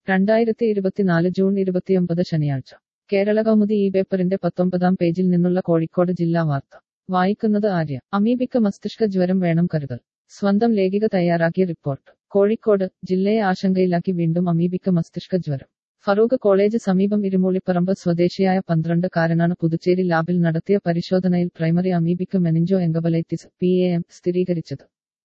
രണ്ടായിരത്തി ഇരുപത്തിനാല് ജൂൺ ഇരുപത്തിയൊമ്പത് ശനിയാഴ്ച കേരള കൗമുദി ഈ പേപ്പറിന്റെ പത്തൊമ്പതാം പേജിൽ നിന്നുള്ള കോഴിക്കോട് ജില്ലാ വാർത്ത വായിക്കുന്നത് ആര്യ അമീബിക്ക് മസ്തിഷ്ക ജ്വരം വേണം കരുതൽ സ്വന്തം ലേഖിക തയ്യാറാക്കിയ റിപ്പോർട്ട് കോഴിക്കോട് ജില്ലയെ ആശങ്കയിലാക്കി വീണ്ടും അമീബിക്ക് മസ്തിഷ്ക ജ്വരം ഫറൂഖ് കോളേജ് സമീപം ഇരുമൂളിപ്പറമ്പ് സ്വദേശിയായ പന്ത്രണ്ട് കാരനാണ് പുതുച്ചേരി ലാബിൽ നടത്തിയ പരിശോധനയിൽ primary amoebic meningoencephalitis P A M സ്ഥിരീകരിച്ചത്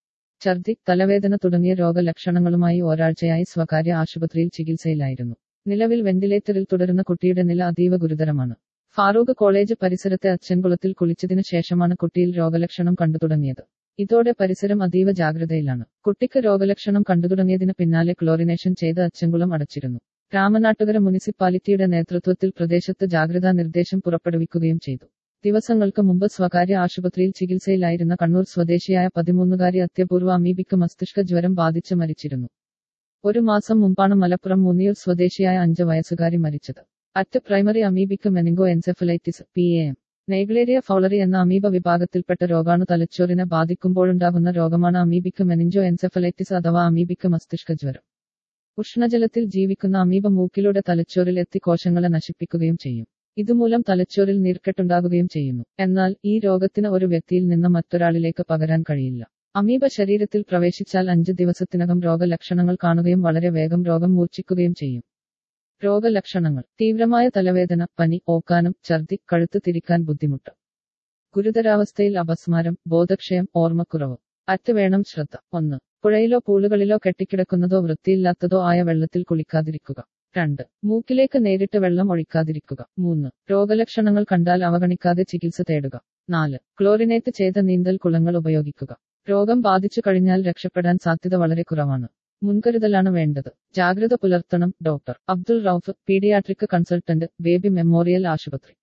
ഛർദി തലവേദന തുടങ്ങിയ രോഗലക്ഷണങ്ങളുമായി ഒരാഴ്ചയായി സ്വകാര്യ ആശുപത്രിയിൽ ചികിത്സയിലായിരുന്നു നിലവിൽ വെന്റിലേറ്ററിൽ തുടരുന്ന കുട്ടിയുടെ നില അതീവ ഗുരുതരമാണ് ഫാറൂഖ് കോളേജ് പരിസരത്തെ അച്ചൻകുളത്തിൽ കുളിച്ചതിനു ശേഷമാണ് കുട്ടിയിൽ രോഗലക്ഷണം കണ്ടു തുടങ്ങിയത് ഇതോടെ പരിസരം അതീവ ജാഗ്രതയിലാണ് കുട്ടിക്ക് രോഗലക്ഷണം കണ്ടു തുടങ്ങിയതിന് പിന്നാലെ ക്ലോറിനേഷൻ ചെയ്ത് അച്ചൻകുളം അടച്ചിരുന്നു രാമനാട്ടുകര മുനിസിപ്പാലിറ്റിയുടെ നേതൃത്വത്തിൽ പ്രദേശത്ത് ജാഗ്രതാ നിർദ്ദേശം പുറപ്പെടുവിക്കുകയും ചെയ്തു ദിവസങ്ങൾക്ക് മുമ്പ് സ്വകാര്യ ആശുപത്രിയിൽ ചികിത്സയിലായിരുന്ന കണ്ണൂർ സ്വദേശിയായ പതിമൂന്നുകാരി അത്യപൂർവ അമീബിക്ക് മസ്തിഷ്ക ജ്വരം ബാധിച്ച് മരിച്ചിരുന്നു ഒരു മാസം മുമ്പാണ് മലപ്പുറം മുന്നിയൂർ സ്വദേശിയായ അഞ്ച് വയസ്സുകാരി മരിച്ചത് at primary amoebic meningoencephalitis P A M Naegleria fowleri എന്ന അമീബ വിഭാഗത്തിൽപ്പെട്ട രോഗാണു തലച്ചോറിനെ ബാധിക്കുമ്പോഴുണ്ടാകുന്ന രോഗമാണ് അമീബിക്ക് മെനിഞ്ചോ എൻസെഫലൈറ്റിസ് അഥവാ അമീബിക്ക് മസ്തിഷ്ക ജ്വരം ഉഷ്ണജലത്തിൽ ജീവിക്കുന്ന അമീബ മൂക്കിലൂടെ തലച്ചോറിൽ എത്തി കോശങ്ങളെ നശിപ്പിക്കുകയും ചെയ്യും ഇതുമൂലം തലച്ചോറിൽ നീർക്കെട്ടുണ്ടാകുകയും ചെയ്യുന്നു എന്നാൽ ഈ രോഗത്തിന് ഒരു വ്യക്തിയിൽ നിന്ന് മറ്റൊരാളിലേക്ക് പകരാൻ കഴിയില്ല അമീബ ശരീരത്തിൽ പ്രവേശിച്ചാൽ അഞ്ച് ദിവസത്തിനകം രോഗലക്ഷണങ്ങൾ കാണുകയും വളരെ വേഗം രോഗം മൂർച്ഛിക്കുകയും ചെയ്യും രോഗലക്ഷണങ്ങൾ തീവ്രമായ തലവേദന പനി ഓക്കാനം ഛർദി കഴുത്ത് തിരിക്കാൻ ബുദ്ധിമുട്ട് ഗുരുതരാവസ്ഥയിൽ അപസ്മാരം ബോധക്ഷയം ഓർമ്മക്കുറവ് അറ്റ് വേണം ശ്രദ്ധ ഒന്ന് പുഴയിലോ പൂളുകളിലോ കെട്ടിക്കിടക്കുന്നതോ വൃത്തിയില്ലാത്തതോ ആയ വെള്ളത്തിൽ കുളിക്കാതിരിക്കുക രണ്ട് മൂക്കിലേക്ക് നേരിട്ട് വെള്ളം ഒഴിക്കാതിരിക്കുക മൂന്ന് രോഗലക്ഷണങ്ങൾ കണ്ടാൽ അവഗണിക്കാതെ ചികിത്സ തേടുക നാല് ക്ലോറിനേറ്റ് ചെയ്ത നീന്തൽ കുളങ്ങൾ ഉപയോഗിക്കുക രോഗം ബാധിച്ചു കഴിഞ്ഞാൽ രക്ഷപ്പെടാൻ സാധ്യത വളരെ കുറവാണ് മുൻകരുതലാണ് വേണ്ടത് ജാഗ്രത പുലർത്തണം doctor Abdul Rauf paediatric consultant Baby Memorial ആശുപത്രി